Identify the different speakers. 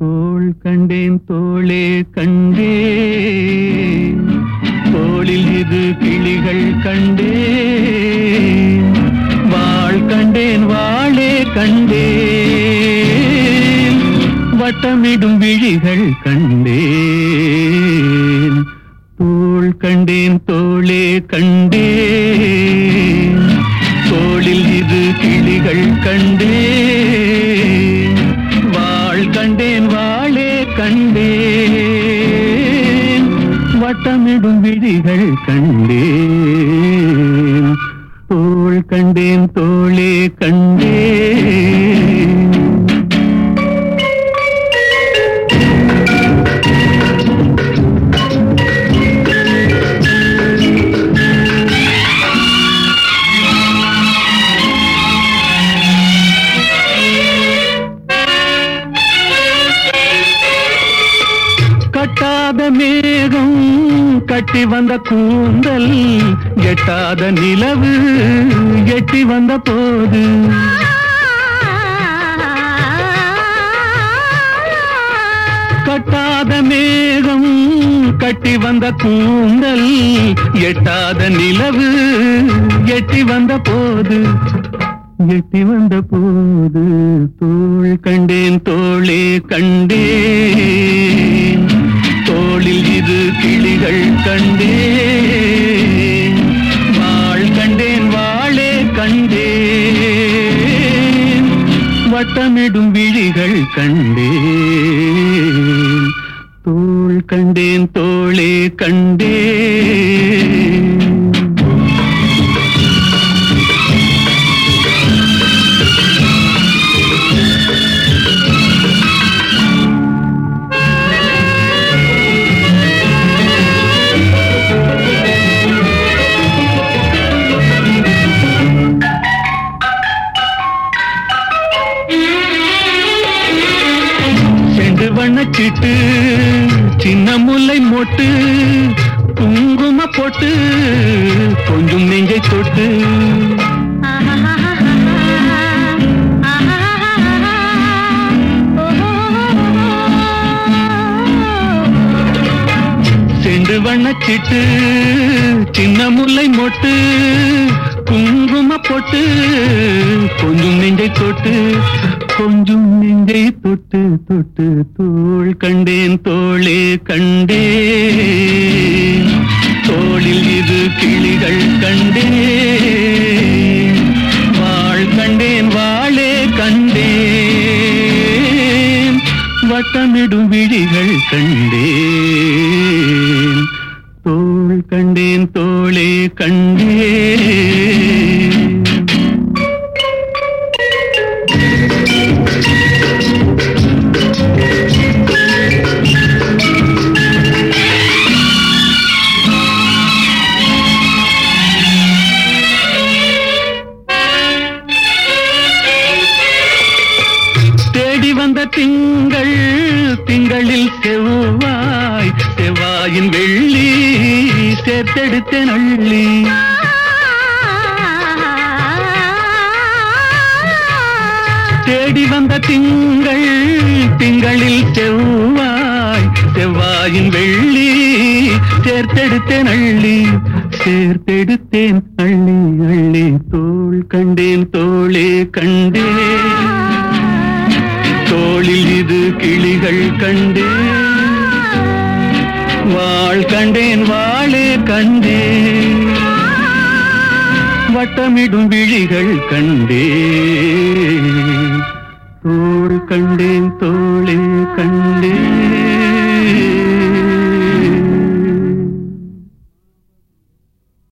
Speaker 1: தோள் கண்டேன் தோளே கண்டேன் தோளில் இரு கிளிகள் கண்டேன் வாழ் கண்டேன் வாளே கண்டேன் வட்டமிடும் விழிகள் கண்டேன் தோள் கண்டேன் தோளே கண்டேன் தோளில் இரு கிளிகள் கண்டேன் வாழ் கண்டேன் வாளே கண்டேன் வட்டமிடும் விழிகள் கண்டேன் தோள் கண்டேன் தோளே கண்டேன் கட்டாத மேகம் கட்டி வந்த கூந்தல் எட்டாத நிலவு எட்டி வந்த போது கட்டாத மேகம் கட்டி வந்த கூந்தல் எட்டாத நிலவு எட்டி வந்த போது எட்டி வந்த போது தோள் கண்டேன் தோளே கண்டேன் தோளில் இரு கிளிகள் கண்டேன் வாழ் கண்டேன் வாளே கண்டேன் வட்டமிடும் விழிகள் கண்டேன் தோள் கண்டேன் தோளே கண்டேன் செண்டு வண்ணச்சிட்டு சின்ன முல்லை மொட்டு குங்கும போட்டு கொஞ்சம் நெஞ்சை தொட்டு செண்டு வண்ணச்சிட்டு சின்ன முல்லை மொட்டு குங்கும போட்டு கொஞ்சம் நெஞ்சை தொட்டு கொஞ்சம் நெஞ்சை தொட்டு தொட்டு தோள் கண்டேன் தோளே கண்டேன் தோளில் இரு கிளிகள் கண்டேன் வாழ் கண்டேன் வாளே கண்டேன் வட்டமிடும் விழிகள் கண்டேன் தோள் கண்டேன் தோளே கண்டேன் தேடி வந்த திங்கள் திங்களில் செவ்வாய் செவ்வாயின் வெள்ளி சேர்த்தெடுத்த நள்ளி தேடி வந்த திங்கள் திங்களில் செவ்வாய் செவ்வாயின் வெள்ளி சேர்த்தெடுத்தேன் அள்ளி சேர்த்தெடுத்தேன் அள்ளி அள்ளி தோள் கண்டேன் தோளே கண்டேன் தோளில் இது கிளிகள் கண்டேன் வாழ் கண்டேன் வாளே கண்டேன் வட்டமிடும் விழிகள் கண்டேன் தோள் கண்டேன் தோளே கண்டேன்